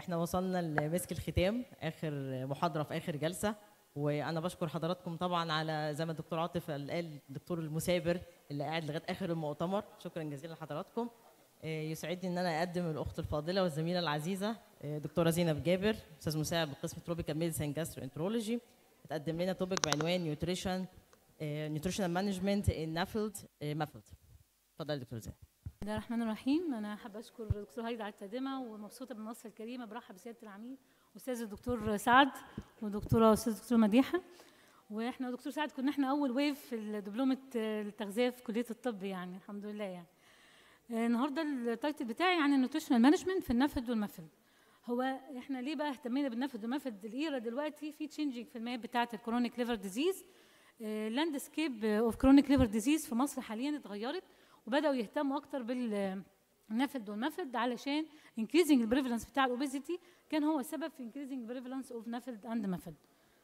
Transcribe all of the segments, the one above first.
احنا وصلنا لمسك الختام اخر محاضره في اخر جلسه وانا بشكر حضراتكم طبعا على زي ما الدكتور عاطف قال الدكتور المثابر اللي قاعد لغايه اخر المؤتمر شكرا جزيلا لحضراتكم آه، يسعدني ان انا اقدم الاخت الفاضله والزميله العزيزه آه، دكتوره زينب جابر استاذ مساعد بقسم تروبيكال ميديسن جاسترو انترولوجي بتقدم لنا توبيك بعنوان نيوتريشن نيوتريشنال مانجمنت ان نافلد مافلد اتفضلي دكتور زينب بسم الله الرحمن الرحيم انا حابه اشكر الدكتور هايدي على التقدمه ومبسوطه بالمنصه الكريمه برحب بسياده العميد استاذ الدكتور سعد ودكتوره استاذ الدكتور مديحه واحنا دكتور سعد كنا احنا اول ويف في دبلومه التغذيه في كليه الطب يعني الحمد لله يعني آه، النهارده التايتل بتاعي عن النيوتريشنال مانجمنت في النفد والمفد هو احنا ليه بقى اهتمينا بالنفد والمفد الايرا دلوقتي في تشينجينج في الماب بتاعه الكرونيك ليفر ديزيز لاندسكيب اوف كرونيك ليفر ديزيز في مصر حاليا اتغيرت وبداوا يهتموا اكتر بالنفد والمفد علشان increasing البريفالنس بتاع الاوبيزيتي كان هو السبب في increasing prevalence of نفد اند مفد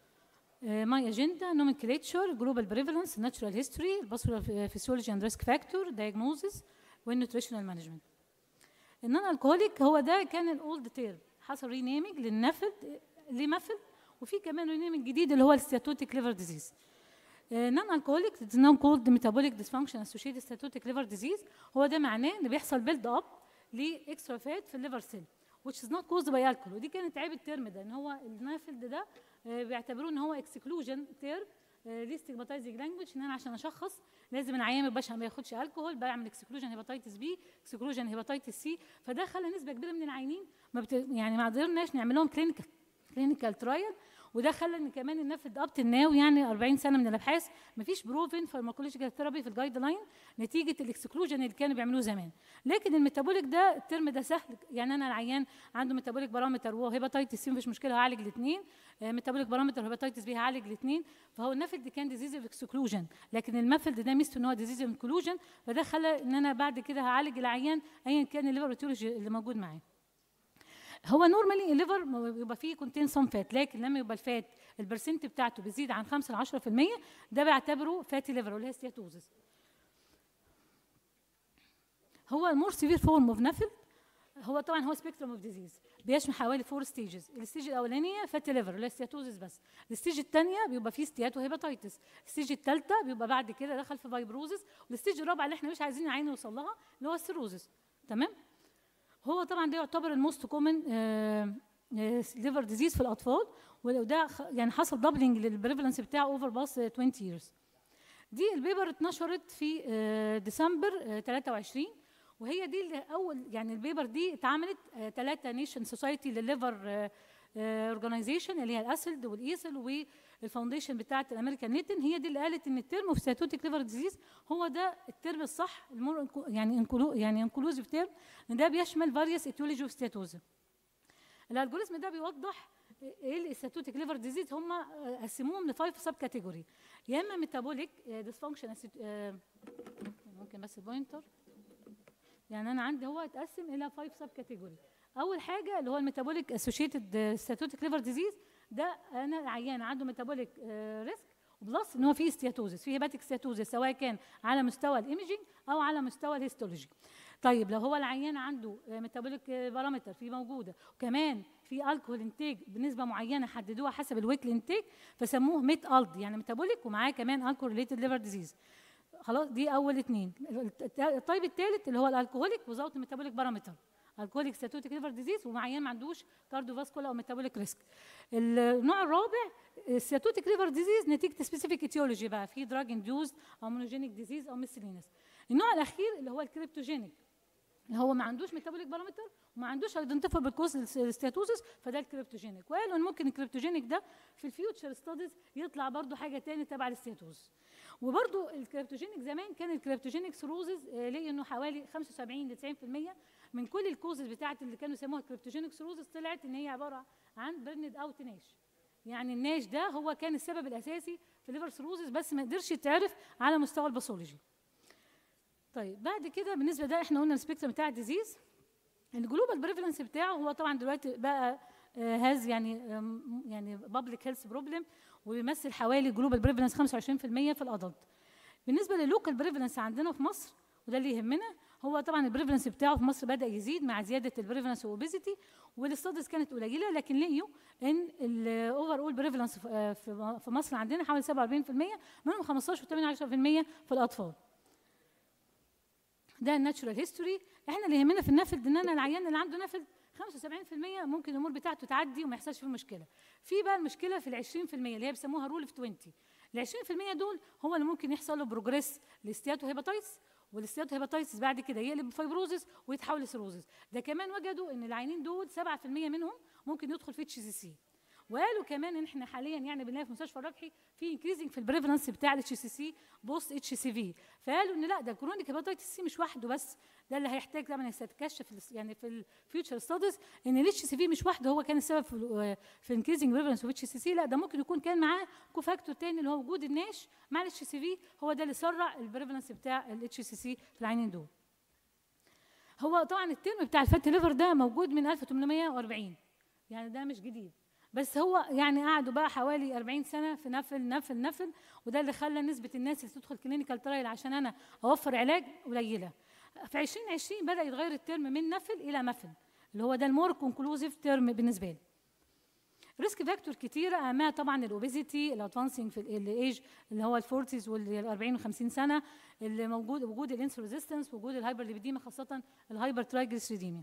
ماي اجندا nomenclature global prevalence natural history physiology and risk factor diagnosis والنيوتريشنال مانجمنت النون الكهوليك هو ده كان الاولد تيرم حصل رينيمنج للنفد لمفد وفي كمان رينيمنج جديد اللي هو الستاتوتيك ليفر ديزيز نون الكهوليك اتس نون كولد ميتابوليك ديسفانكشن اسوشيتد ستاتوتيك ليفر ديزيز هو ده معناه ان بيحصل بيلد اب لاكسترا فات في الليفر سيل which is not caused by alcohol ودي كانت عيب الترم ده ان هو النافلد ده آه، بيعتبروه ان هو اكسكلوجن تيرم ليه ستيجماتايزنج لانجوج ان انا عشان اشخص لازم العيان ما يبقاش ما ياخدش الكحول بعمل اكسكلوجن هيباتيتس بي اكسكلوجن هيباتيتس سي فده خلى نسبه كبيره من العيانين ما بت... يعني ما قدرناش نعمل لهم كلينيكال كلينيكال ترايل وده خلى ان كمان النفد اب ناو يعني 40 سنه من الابحاث مفيش بروفن فارماكولوجيكال ثيرابي في الجايد لاين نتيجه الاكسكلوجن اللي كانوا بيعملوه زمان لكن الميتابوليك ده الترم ده سهل يعني انا العيان عنده ميتابوليك بارامتر وهو هيباتيتس سي مفيش مشكله هعالج الاثنين ميتابوليك بارامتر وهيباتيتس بي هعالج الاثنين فهو النفد كان ديزيز اوف اكسكلوجن لكن المفلد ده ميزته ان هو ديزيز اوف انكلوجن فده خلى ان انا بعد كده هعالج العيان ايا كان الليفر اللي موجود معاه هو نورمالي الليفر بيبقى فيه كونتين سم فات لكن لما يبقى الفات البرسنت بتاعته بيزيد عن 5 ل 10% ده بعتبره فاتي ليفر اللي هي ستياتوزس هو المور سيفير فورم اوف نفل هو طبعا هو سبيكتروم اوف ديزيز بيشمل حوالي فور ستيجز الستيج الاولانيه فاتي ليفر اللي هي ستياتوزس بس الستيج الثانيه بيبقى فيه ستياتو هيباتيتس الستيج الثالثه بيبقى بعد كده دخل في فايبروزس والستيج الرابعه اللي احنا مش عايزين العين نوصل لها اللي هو السيروزس تمام هو طبعا ده يعتبر الموست كومن ليفر ديزيز في الاطفال وده يعني حصل دبلنج للبريفالنس بتاعه اوفر باس 20 years دي البيبر اتنشرت في آه، ديسمبر 23 آه، وهي دي اللي اول يعني البيبر دي اتعملت ثلاثه نيشن سوسايتي للليفر اورجانيزيشن اللي هي الاسلد والايسل والفاونديشن بتاعه الامريكان نيتن هي دي اللي قالت ان الترم اوف سيتوتيك ليفر ديزيز هو ده الترم الصح المور يعني انكلو يعني انكلوزيف تيرم ده بيشمل فاريوس ايتيولوجي اوف ستاتوزا الالجوريزم ده بيوضح ايه الستاتوتيك ليفر ديزيز هم قسموهم لفايف سب كاتيجوري يا اما ميتابوليك ديسفانكشن ممكن بس البوينتر يعني انا عندي هو اتقسم الى فايف سب كاتيجوري اول حاجه اللي هو الميتابوليك اسوشيتد ستاتوتيك ليفر ديزيز ده انا عيان عنده ميتابوليك ريسك بلس ان هو في استياتوزس في هيباتيك استياتوزس سواء كان على مستوى الايمجنج او على مستوى الهيستولوجي طيب لو هو العيان عنده ميتابوليك بارامتر في موجوده وكمان في الكحول انتاج بنسبه معينه حددوها حسب الويكلي انتاج فسموه ميت الد يعني ميتابوليك ومعاه كمان الكحول ريليتد ليفر ديزيز خلاص دي اول اثنين الطيب الثالث اللي هو الالكوهوليك وزاوت ميتابوليك بارامتر الكوليك ستاتوتيك ليفر ديزيز ومعيان ما عندوش كارديو فاسكولا او ميتابوليك ريسك النوع الرابع الستاتوتيك ليفر ديزيز نتيجه سبيسيفيك ايتيولوجي بقى في دراج انديوزد او مونوجينيك ديزيز او ميسلينس النوع الاخير اللي هو الكريبتوجينيك هو ما عندوش ميتابوليك بارامتر وما عندوش ايدنتيفابل كوز الستاتوزس فده الكريبتوجينيك وقالوا ان ممكن الكريبتوجينيك ده في الفيوتشر ستاديز يطلع برضو حاجه تاني تبع الستاتوز وبرضو الكريبتوجينيك زمان كان الكريبتوجينيك سروزز لقي انه حوالي 75 ل 90% من كل الكوزز بتاعت اللي كانوا يسموها كريبتوجينيك سروزز طلعت ان هي عباره عن برند اوت ناش يعني الناش ده هو كان السبب الاساسي في الليفر سروزز بس ما قدرش يتعرف على مستوى الباثولوجي طيب بعد كده بالنسبه ده احنا قلنا السبيكترم بتاع الديزيز الجلوبال بريفلنس بتاعه هو طبعا دلوقتي بقى هاز يعني يعني بابليك هيلث بروبلم وبيمثل حوالي جلوبال بريفلنس 25% في الادلت بالنسبه للوكال بريفلنس عندنا في مصر وده اللي يهمنا هو طبعا البريفلنس بتاعه في مصر بدا يزيد مع زياده البريفلنس واوبيزيتي والاستادز كانت قليله لكن لقيوا ان الاوفر اول بريفلنس في مصر عندنا حوالي 47% منهم 15 و 18% في الاطفال ده الناتشورال هيستوري احنا اللي يهمنا في النفل ان انا العيان اللي عنده نفل 75% ممكن الامور بتاعته تعدي وما يحصلش فيه مشكله في بقى المشكله في ال 20% اللي هي بيسموها رول اوف 20 ال 20% دول هو اللي ممكن يحصل له بروجريس لاستياتو هيباتايتس والاستياتو هيباتايتس بعد كده يقلب فايبروزس ويتحول لسيروزس ده كمان وجدوا ان العينين دول 7% منهم ممكن يدخل في اتش سي سي وقالوا كمان ان احنا حاليا يعني بنلاقي في مستشفى الربحي في انكريزنج في البريفلنس بتاع الاتش سي سي بوست اتش سي في فقالوا ان لا ده كرونيك هيباتيتس سي مش وحده بس ده اللي هيحتاج طبعا يتكشف يعني في الفيوتشر ستاديز ان الاتش سي في مش وحده هو كان السبب في في انكريزنج بريفلنس اوف اتش سي سي لا ده ممكن يكون كان معاه كوفاكتور تاني اللي هو وجود الناش مع الاتش سي في هو ده اللي سرع البريفلنس بتاع الاتش سي سي في العينين دول هو طبعا الترم بتاع الفات ليفر ده موجود من 1840 يعني ده مش جديد بس هو يعني قعدوا بقى حوالي 40 سنه في نفل نفل نفل وده اللي خلى نسبه الناس اللي تدخل كلينيكال ترايل عشان انا اوفر علاج قليله في 2020 بدا يتغير الترم من نفل الى مفل اللي هو ده المور كونكلوزيف ترم بالنسبه لي ريسك فاكتور كتيرة أهمها طبعا الأوبيزيتي الأدفانسنج في الإيج اللي هو الفورتيز وال 40 و50 سنة اللي موجود وجود الانسول ريزيستنس وجود الهايبر ليبيديما خاصة الهايبر ترايجليسيريديميا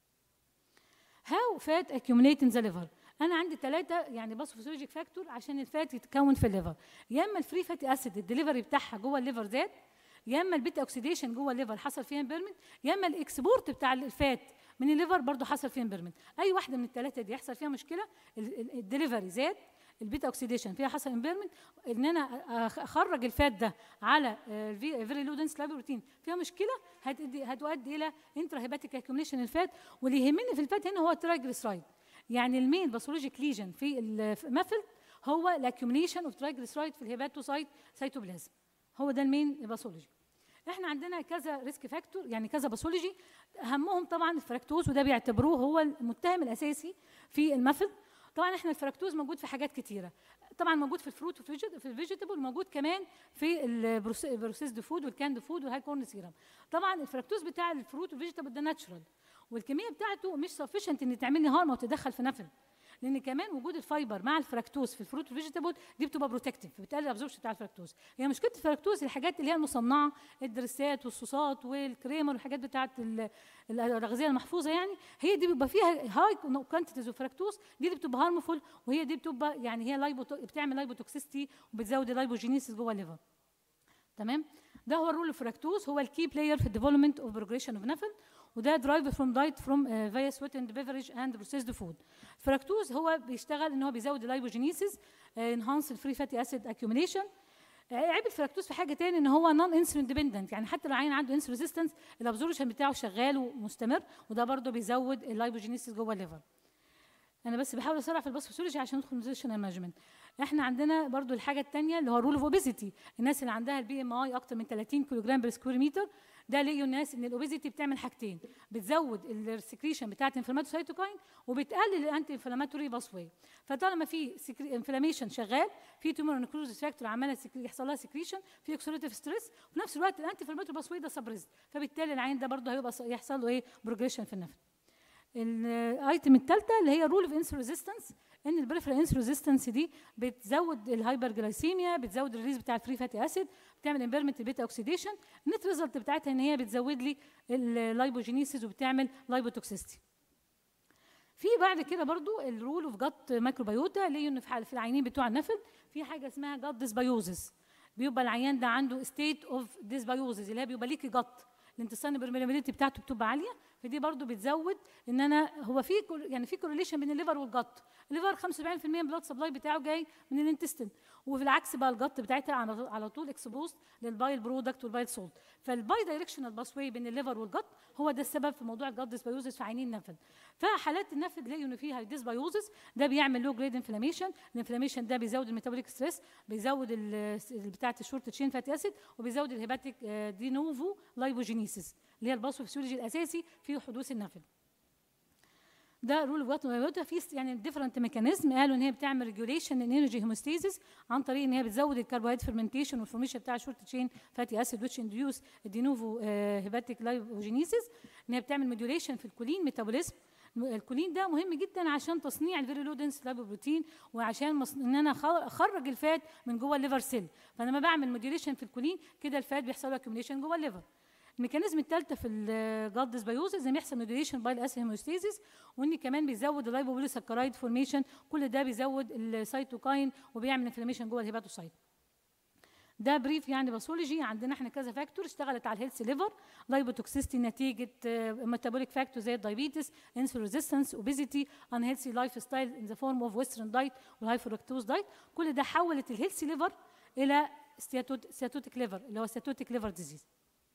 هاو فات accumulate in the liver انا عندي ثلاثه يعني باثوفيسيولوجيك فاكتور عشان الفات يتكون في الليفر يا اما الفري فاتي اسيد الدليفري بتاعها جوه الليفر زاد يا اما البيتا اوكسيديشن جوه الليفر حصل فيها امبيرمنت يا اما الاكسبورت بتاع الفات من الليفر برضه حصل فيها امبيرمنت اي واحده من الثلاثه دي يحصل فيها مشكله الدليفري زاد البيتا اوكسيديشن فيها حصل امبيرمنت ان انا اخرج الفات ده على فيري لو دنس بروتين فيها مشكله هتؤدي هتؤدي الى انترا هيباتيك اكيوميليشن الفات واللي يهمني في الفات هنا هو الترايجليسرايد يعني المين باثولوجيك ليجن في المفل هو الاكيوميليشن اوف ترايجليسرايد في الهيباتوسايت سيتوبلازم هو ده المين باثولوجي احنا عندنا كذا ريسك فاكتور يعني كذا باثولوجي اهمهم طبعا الفراكتوز وده بيعتبروه هو المتهم الاساسي في المفل طبعا احنا الفراكتوز موجود في حاجات كتيره طبعا موجود في الفروت وفي الفيجيتابل موجود كمان في البروسيسد فود والكاند فود والهاي كورن سيرم طبعا الفراكتوز بتاع الفروت والفيجيتابل ده ناتشورال والكميه بتاعته مش سفشنت ان تعمل لي هارم او تدخل في نفل لان كمان وجود الفايبر مع الفراكتوز في الفروت والفيجيتابل دي بتبقى بروتكتيف بتقلل الابزوربشن بتاع الفراكتوز هي يعني مشكله الفراكتوز الحاجات اللي هي المصنعه الدريسات والصوصات والكريمر والحاجات بتاعه الاغذيه المحفوظه يعني هي دي بيبقى فيها هاي كوانتيتيز اوف فراكتوز دي اللي بتبقى هارمفول وهي دي بتبقى يعني هي لايبو بتعمل لايبوتوكسيستي وبتزود اللايبوجينيسيس جوه الليفر تمام ده هو الرول الفراكتوز هو الكي بلاير في الديفلوبمنت اوف بروجريشن اوف نفل وده درايف فروم دايت فروم فيا سويت اند بيفرج اند بروسيسد فود الفراكتوز هو بيشتغل ان هو بيزود اللايبوجينيسيس انهانس الفري فاتي اسيد اكيوميليشن عيب الفراكتوز في حاجه تاني ان هو نون انسولين ديبندنت يعني حتى لو العين عنده انسولين ريزيستنس الابزوربشن بتاعه شغال ومستمر وده برضه بيزود اللايبوجينيسيس جوه الليفر انا بس بحاول اسرع في الباثوفيسيولوجي عشان ندخل نيوتريشنال مانجمنت احنا عندنا برضو الحاجه الثانيه اللي هو رول اوف اوبيزيتي الناس اللي عندها البي ام اي اكتر من 30 كيلو جرام بر سكوير متر ده لقيوا الناس ان الاوبيزيتي بتعمل حاجتين بتزود السكريشن بتاعه الانفلاماتوسايتوكاين وبتقلل الانتي انفلاماتوري باسوي فطالما في انفلاميشن شغال في تيومر نكروز فاكتور عماله يحصل لها سكريشن في اكسوليتيف ستريس وفي نفس الوقت الانتي انفلاماتوري باسوي ده سبريزد فبالتالي العين ده برضه هيبقى يحصل له ايه بروجريشن في النفس الايتم الثالثه اللي هي رول اوف انسول ريزيستنس ان البريفرال انسول ريزيستنس دي بتزود الهايبر جلايسيميا بتزود الريليز بتاع الفري فاتي اسيد بتعمل امبيرمنت البيتا اوكسيديشن النت ريزلت بتاعتها ان هي بتزود لي اللايبوجينيسيس وبتعمل لايبوتوكسيستي في بعد كده برضو الرول اوف جت مايكروبيوتا اللي هي في العينين بتوع النفل في حاجه اسمها جت ديسبيوزس بيبقى العيان ده عنده ستيت اوف ديسبيوزس اللي هي بيبقى ليكي جت الانتصان البرميلابيلتي بتاعته بتبقى عاليه فدي برضو بتزود ان انا هو في يعني في كورليشن بين الليفر والجت الليفر 75% من البلاد سبلاي بتاعه جاي من الانتستين وفي العكس بقى الجت بتاعتها على طول اكسبوست للبايل برودكت والبايل سولت فالباي دايركشنال باسوي بين الليفر والجت هو ده السبب في موضوع الجت ديسبيوزس في عينين النفد فحالات النفد لقوا ان فيها ديسبيوزس ده بيعمل لو جريد انفلاميشن الانفلاميشن ده بيزود الميتابوليك ستريس بيزود بتاعه الشورت تشين فاتي اسيد وبيزود الهيباتيك دي نوفو لايبوجينيسيس اللي هي الباثوفيسيولوجي الاساسي في حدوث النفل ده رول اوف وات في يعني ديفرنت ميكانيزم قالوا ان هي بتعمل ريجوليشن ان انرجي هيموستاسيس عن طريق ان هي بتزود الكربوهيدرات فيرمنتيشن والفورميشن بتاع شورت تشين فاتي اسيد ويتش انديوس الدينوفو هيباتيك لايفوجينيسيس ان هي بتعمل موديوليشن في الكولين ميتابوليزم الكولين ده مهم جدا عشان تصنيع الفيري لو دنس لايبوبروتين وعشان مص... ان انا اخرج الفات من جوه الليفر سيل فلما بعمل موديوليشن في الكولين كده الفات بيحصل له اكيوميليشن جوه الليفر الميكانيزم الثالثه في الجلد ديسبيوزز ان بيحصل موديوليشن باي الاسيد هيموستاسيس وان كمان بيزود اللايبوبوليساكرايد فورميشن كل ده بيزود السيتوكاين وبيعمل انفلاميشن جوه الهيباتوسايت ده بريف يعني باثولوجي عندنا احنا كذا فاكتور اشتغلت على الهيلث ليفر لايبوتوكسيستي نتيجه ميتابوليك فاكتور زي الدايبيتس انسولين ريزيستنس اوبيزيتي ان هيلثي لايف ستايل ان ذا فورم اوف ويسترن دايت والهايفوركتوز دايت كل ده حولت الهيلث ليفر الى ستياتوتيك ليفر اللي هو ستياتوتيك ليفر ديزيز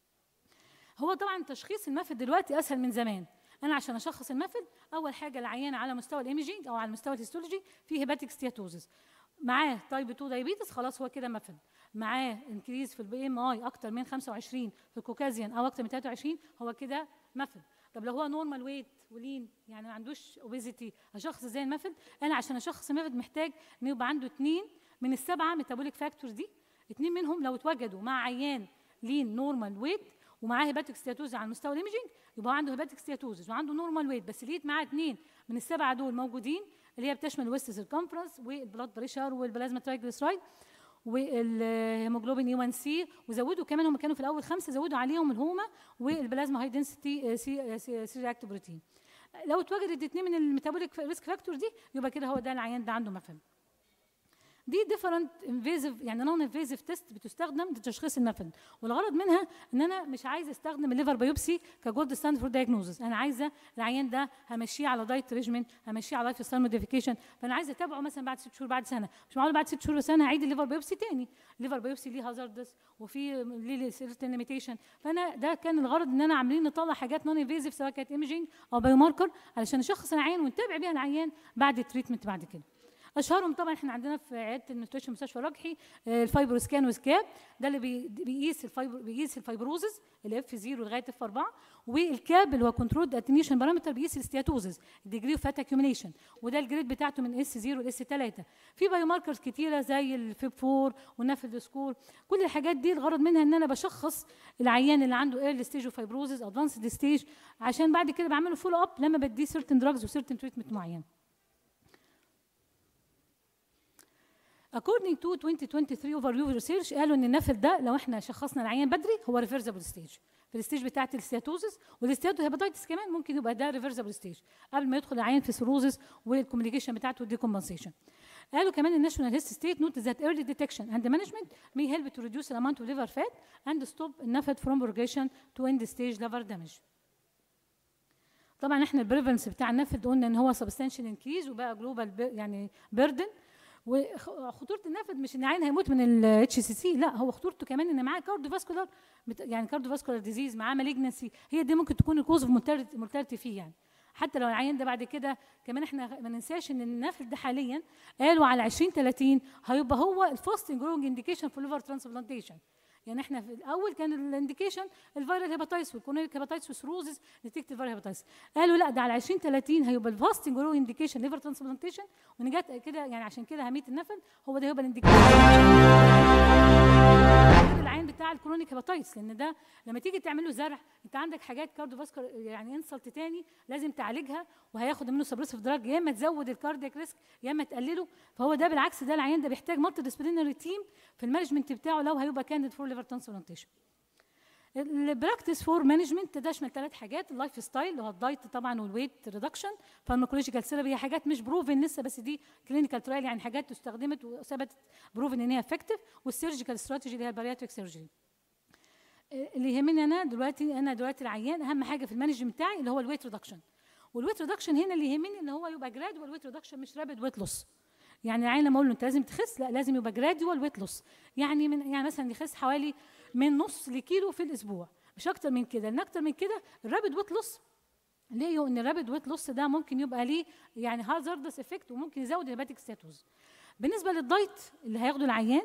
هو طبعا تشخيص المفد دلوقتي اسهل من زمان انا عشان اشخص المفد اول حاجه العيان على مستوى الايميجينج او على مستوى الهيستولوجي في هيباتيك ستياتوزس معاه تايب 2 دايابيتس خلاص هو كده مفد معاه انكريز في البي ام اي اكتر من 25 في الكوكازيان او اكتر من 23 هو كده مفد طب لو هو نورمال ويت ولين يعني ما عندوش اوبيزيتي اشخص ازاي المفد انا عشان اشخص المفد محتاج ان يبقى عنده اثنين من السبعه ميتابوليك فاكتورز دي اثنين منهم لو اتوجدوا مع عيان لين نورمال ويت ومعاه هيباتيك ستياتوز على مستوى الايمجنج يبقى عنده هيباتيك ستياتوزز وعنده نورمال ويت بس لقيت معاه اثنين من السبعه دول موجودين اللي هي بتشمل الويست سيركمفرنس والبلاد بريشر والبلازما ترايجليسرايد والهيموجلوبين اي 1 سي وزودوا كمان هم كانوا في الاول خمسه زودوا عليهم الهوما والبلازما هاي دنسيتي سي سي رياكتيف بروتين لو اتوجدت اثنين من الميتابوليك ريسك فاكتور دي يبقى كده هو ده العيان ده عنده مفهم دي ديفرنت انفيزيف يعني نون انفيزيف تيست بتستخدم لتشخيص المفن والغرض منها ان انا مش عايزه استخدم الليفر بايوبسي كجولد ستاند فور دايجنوزس انا عايزه العيان ده همشيه على دايت ريجمنت همشيه على لايف ستايل موديفيكيشن فانا عايزه اتابعه مثلا بعد ست شهور بعد سنه مش معقول بعد ست شهور وسنه هعيد الليفر بايوبسي تاني الليفر بايوبسي ليه هازاردس وفي ليه سيرتن ليميتيشن فانا ده كان الغرض ان انا عاملين نطلع حاجات نون انفيزيف سواء كانت ايمجينج او بايو ماركر علشان نشخص العيان ونتابع بيها العيان بعد التريتمنت بعد كده اشهرهم طبعا احنا عندنا في عياده النيوتريشن مستشفى رجحي الفايبرو سكان وسكاب ده اللي بيقيس الفايبر بيقيس الفايبروزز اللي اف 0 لغايه اف 4 والكاب اللي هو كنترول اتنيشن بارامتر بيقيس الستياتوزز الديجري اوف فات اكيوميليشن وده الجريد بتاعته من اس 0 لاس 3 في بايو ماركرز كتيره زي الفيب 4 والنافل سكور كل الحاجات دي الغرض منها ان انا بشخص العيان اللي عنده ايرلي ستيج اوف فايبروزز ادفانسد ستيج عشان بعد كده بعمله فولو اب لما بديه سيرتن دراجز وسيرتن تريتمنت معين According to 2023 overview research قالوا ان النفل ده لو احنا شخصنا العيان بدري هو ريفرسبل ستيج في الستيج بتاعه الستياتوزس والستياتو هيباتيتس كمان ممكن يبقى ده ريفرسبل ستيج قبل ما يدخل العيان في سيروزس والكوميونيكيشن بتاعته والديكومبنسيشن قالوا كمان الناشونال هيست ستيت نوت ذات early detection and management may help to reduce the amount of liver fat and stop النفد from progression to end stage liver damage طبعا احنا البريفلنس بتاع النفد قلنا ان هو سبستانشال انكريز وبقى جلوبال يعني بيردن وخطوره النفد مش ان العين هيموت من الاتش سي سي لا هو خطورته كمان ان معاه كارديو فاسكولار يعني كارديو فاسكولار ديزيز معاه مالجنسي هي دي ممكن تكون الكوز اوف مورتاليتي فيه يعني حتى لو العيان ده بعد كده كمان احنا ما ننساش ان النفل ده حاليا قالوا على 20 30 هيبقى هو الفاستنج جروينج انديكيشن في الليفر ترانسبلانتيشن يعني احنا في الاول كان الانديكيشن الفيرال هيباتايتس والكونيك هيباتايتس والسروزس نتيجه الفيرال هيباتايتس قالوا لا ده على 20 30 هيبقى الفاستنج جرو انديكيشن ليفر ترانسبلانتيشن ونجات كده يعني عشان كده اهميه النفل هو ده هيبقى الانديكيشن العين بتاع الكرونيك هيباتايتس لان ده لما تيجي تعمل له زرع انت عندك حاجات كارديو فاسكولار يعني انسلت تاني لازم تعالجها وهياخد منه سبريسيف دراج يا اما تزود الكاردياك ريسك يا اما تقلله فهو ده بالعكس ده العيان ده بيحتاج مالتي ديسبلينري تيم في المانجمنت بتاعه لو هيبقى كانديد فور ليفر ترانسبلانتيشن البراكتس فور مانجمنت ده يشمل ثلاث حاجات اللايف ستايل اللي هو الدايت طبعا والويت ريدكشن فارماكولوجيكال ثيرابي هي حاجات مش بروفن لسه بس دي كلينيكال ترايل يعني حاجات استخدمت وثبتت بروفن ان هي افكتيف والسيرجيكال استراتيجي اللي هي البارياتريك سيرجري اللي يهمني انا دلوقتي انا دلوقتي العيان اهم حاجه في المانجمنت بتاعي اللي هو الويت ريدكشن والويت ريدكشن هنا اللي يهمني ان هو يبقى جرادوال ويت ريدكشن مش رابد ويت لوس يعني العيان لما اقول له انت لازم تخس لا لازم يبقى جرادوال ويت لوس يعني من يعني مثلا يخس حوالي من نص لكيلو في الاسبوع مش اكتر من كده لان اكتر من كده الرابد ويت لوس ليه ان الرابد ويت لوس ده ممكن يبقى ليه يعني هازاردس افكت وممكن يزود الهيباتيك ستاتوز بالنسبه للدايت اللي هياخده العيان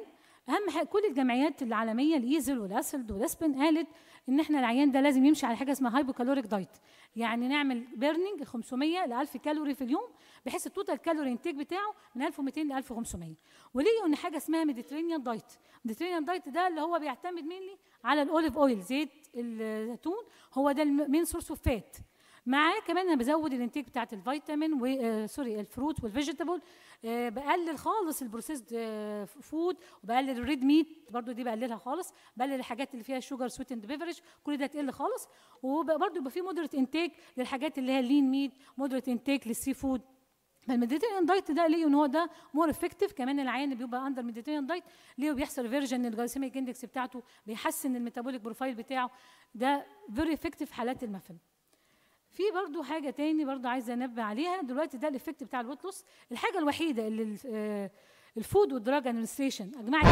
اهم حاجه كل الجمعيات العالميه الايزل والاسلد والاسبن قالت ان احنا العيان ده لازم يمشي على حاجه اسمها هايبوكالوريك دايت يعني نعمل بيرنينج 500 ل 1000 كالوري في اليوم بحيث التوتال كالوري انتاج بتاعه من 1200 ل 1500 ولقوا ان حاجه اسمها ميديترينيان دايت ميديترينيان دايت ده اللي هو بيعتمد مينلي على الاوليف اويل زيت الزيتون هو ده المين سورس اوف فات معاه كمان انا بزود الانتاج بتاعت الفيتامين و آه سوري الفروت والفيجيتابل آه بقلل خالص البروسيسد آه فود وبقلل الريد ميت برضو دي بقللها خالص بقلل الحاجات اللي فيها شوجر سويت اند بيفرج كل ده تقل خالص وبرضو يبقى في مودريت انتاج للحاجات اللي هي اللين ميت مودريت انتاج للسي فود فالميديتيريان دايت ده ليه ان هو ده مور افكتيف كمان العيان اللي بيبقى اندر ميديتيريان دايت ليه بيحصل فيرجن الجلايسيميك اندكس بتاعته بيحسن الميتابوليك بروفايل بتاعه ده فيري افكتيف في حالات المفل في برضو حاجه تاني برضو عايزه انبه عليها دلوقتي ده الايفكت بتاع الويت لوس الحاجه الوحيده اللي الفود والدراج ادمنستريشن اجمعت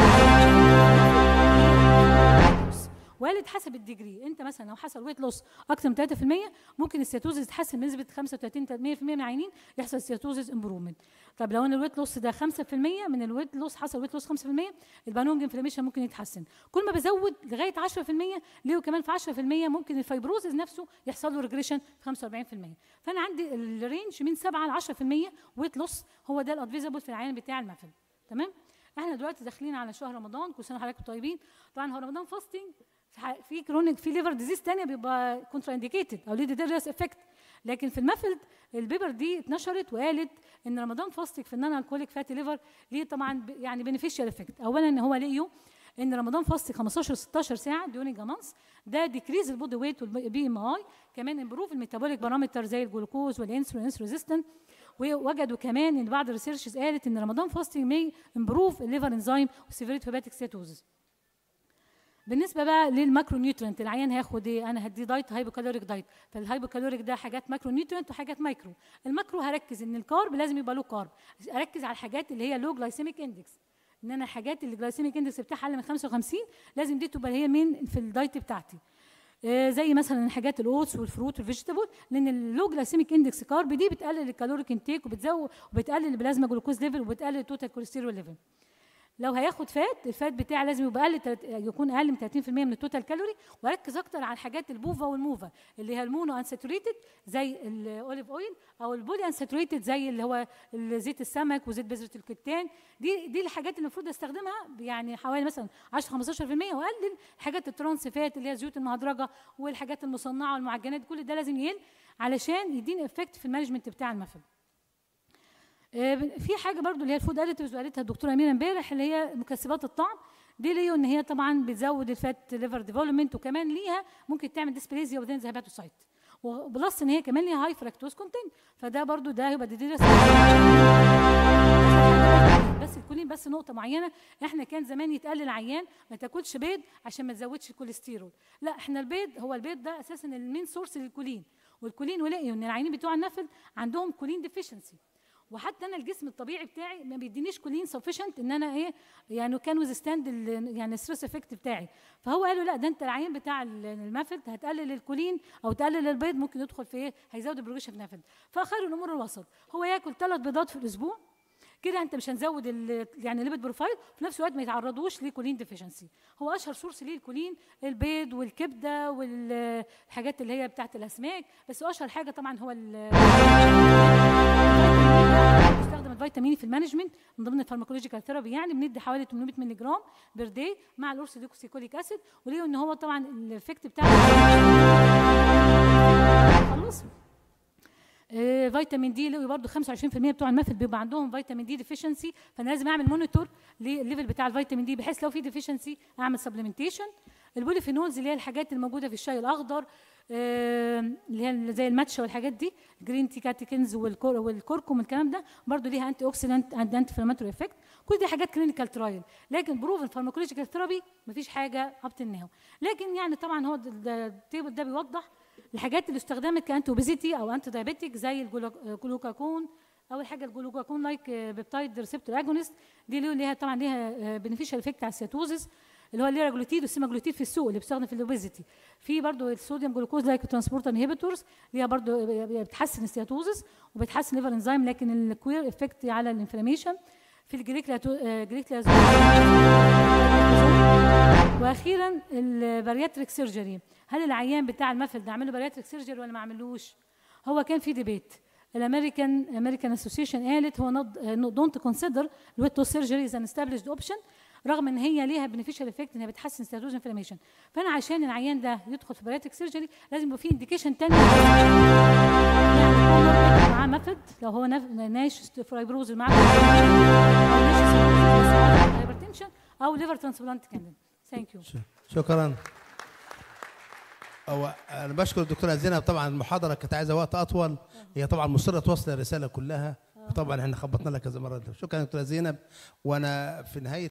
وقالت حسب الديجري انت مثلا لو حصل ويت لوس اكثر من 3% ممكن السيتوزيس تتحسن بنسبه 35 100% من العينين يحصل سيتوزيس امبروفمنت طب لو ان الويت لوس ده 5% من الويت لوس حصل ويت لوس 5% البانونج انفلاميشن ممكن يتحسن كل ما بزود لغايه 10% ليه كمان في 10% ممكن الفايبروزز نفسه يحصل له ريجريشن في 45% فانا عندي الرينج من 7 ل 10% ويت لوس هو ده الادفيزبل في العيان بتاع المفل تمام احنا دلوقتي داخلين على شهر رمضان كل سنه وحضراتكم طيبين طبعا هو رمضان فاستنج في كرونيك في ليفر ديزيز ثانيه بيبقى كونترا انديكيتد او ليه ديريس افكت لكن في المفلد البيبر دي اتنشرت وقالت ان رمضان فاستك في النون الكوليك فاتي ليفر ليه طبعا يعني بينيفيشال افكت اولا ان هو لقيوا ان رمضان فاستك 15 16 ساعه ديورنج مانث ده ديكريز البودي ويت والبي ام اي كمان امبروف الميتابوليك بارامتر زي الجلوكوز والانسولين ريزيستنت ووجدوا كمان ان بعض الريسيرشز قالت ان رمضان فاستنج مي امبروف الليفر انزيم وسيفيريتي هيباتيك سيتوزس بالنسبه بقى للماكرو نيوترينت العيان هياخد ايه انا هدي دايت هايبوكالوريك دايت فالهايبوكالوريك ده حاجات ماكرو نيوترينت وحاجات مايكرو الماكرو هركز ان الكارب لازم يبقى له كارب اركز على الحاجات اللي هي لو جلايسيميك اندكس ان انا الحاجات اللي الجلايسيميك اندكس بتاعها اقل من 55 لازم دي تبقى هي من في الدايت بتاعتي آه زي مثلا حاجات الاوتس والفروت والفيجيتابل لان اللو جلايسيميك اندكس كارب دي بتقلل الكالوريك انتيك وبتزود وبتقلل البلازما جلوكوز ليفل وبتقلل التوتال كوليسترول ليفل لو هياخد فات الفات بتاعي لازم يبقى اقل يكون اقل من 30% من التوتال كالوري واركز اكتر على الحاجات البوفا والموفا اللي هي المونو انساتوريتد زي الاوليف اويل او البولي انساتوريتد زي اللي هو زيت السمك وزيت بذره الكتان دي دي الحاجات اللي المفروض استخدمها يعني حوالي مثلا 10 15% واقلل حاجات الترانس فات اللي هي الزيوت المهدرجه والحاجات المصنعه والمعجنات كل ده لازم يقل علشان يديني افكت في المانجمنت بتاع المفل في حاجه برضو اللي هي الفود اديتيفز وقالتها الدكتوره اميره امبارح اللي هي مكسبات الطعم دي ليه ان هي طبعا بتزود الفات ليفر ديفلوبمنت وكمان ليها ممكن تعمل ديسبليزيا وذين ذا هيباتوسايت وبلس ان هي كمان ليها هاي فركتوز كونتنت فده برضو ده هيبقى دي بس الكولين بس نقطه معينه احنا كان زمان يتقال للعيان ما تاكلش بيض عشان ما تزودش الكوليسترول لا احنا البيض هو البيض ده اساسا المين سورس للكولين والكولين ولقيوا ان العيانين بتوع النفل عندهم كولين ديفيشنسي وحتى انا الجسم الطبيعي بتاعي ما بيدينيش كولين سفيشنت ان انا ايه يعني كان ويزستاند يعني الستريس افكت بتاعي فهو قالوا لا ده انت العين بتاع المافد هتقلل الكولين او تقلل البيض ممكن يدخل في ايه هيزود البروجيشن نافد فخير الامور الوسط هو ياكل ثلاث بيضات في الاسبوع كده انت مش هنزود يعني ليبيد بروفايل في نفس الوقت ما يتعرضوش لكولين ديفيشنسي هو اشهر سورس ليه الكولين البيض والكبده والحاجات اللي هي بتاعت الاسماك بس اشهر حاجه طبعا هو بيستخدم الفيتامين في المانجمنت من ضمن الفارماكولوجيكال ثيرابي يعني بندي حوالي 800 مللي جرام بير داي مع الاورثودوكسيكوليك اسيد وليه ان هو طبعا الافكت بتاعه خلص آه فيتامين دي اللي برضه 25% بتوع المفل بيبقى عندهم فيتامين دي ديفيشنسي فانا لازم اعمل مونيتور للليفل بتاع الفيتامين دي بحيث لو في ديفيشنسي اعمل سبلمنتيشن البوليفينولز اللي هي الحاجات الموجوده في الشاي الاخضر آه اللي هي زي الماتشا والحاجات دي جرين تي كاتيكنز والكركم والكلام ده برضه ليها انتي اوكسيدنت اند انتي انفلاماتوري افكت كل دي حاجات كلينيكال ترايل لكن بروفن فارماكولوجيكال ثيرابي مفيش حاجه اب ناو لكن يعني طبعا هو التيبل ده بيوضح الحاجات اللي استخدمت كانتي اوبيزيتي او انتي دايابيتيك زي الجلوكاكون اول حاجه الجلوكاكون لايك بيبتايد ريسبتور اجونست دي ليها طبعا ليها بنفيشال افكت على السيتوزس اللي هو الليراجلوتيد والسيماجلوتيد في السوق اللي بيستخدم في الاوبيزيتي في برضه الصوديوم جلوكوز لايك ترانسبورتر انهبيتورز ليها برضه بتحسن السيتوزس وبتحسن ليفر انزيم لكن الكوير افكت على الانفلاميشن في الجليكلازول واخيرا البارياتريك سيرجري هل العيان بتاع المفل ده اعمل له بارياتريك سيرجري ولا ما اعملوش هو كان في ديبيت الامريكان امريكان اسوسيشن قالت هو دونت كونسيدر الويتو سيرجري از ان استابليشد اوبشن رغم ان هي ليها بنفيشال افكت ان هي بتحسن ستاتوز انفلاميشن فانا عشان العيان ده يدخل في بارياتريك سيرجري لازم يبقى فيه انديكيشن تاني يعني يكون مربط معاه مفد لو هو نف- ناش فايبروز معاه او ناش هايبرتنشن او ليفر ترانسبلانت كانديد ثانك يو شكرا هو انا بشكر الدكتوره زينب طبعا المحاضره كانت عايزه وقت اطول هي طبعا مصره توصل الرساله كلها وطبعا احنا خبطنا لها كذا مره شكرا يا دكتوره زينب وانا في نهايه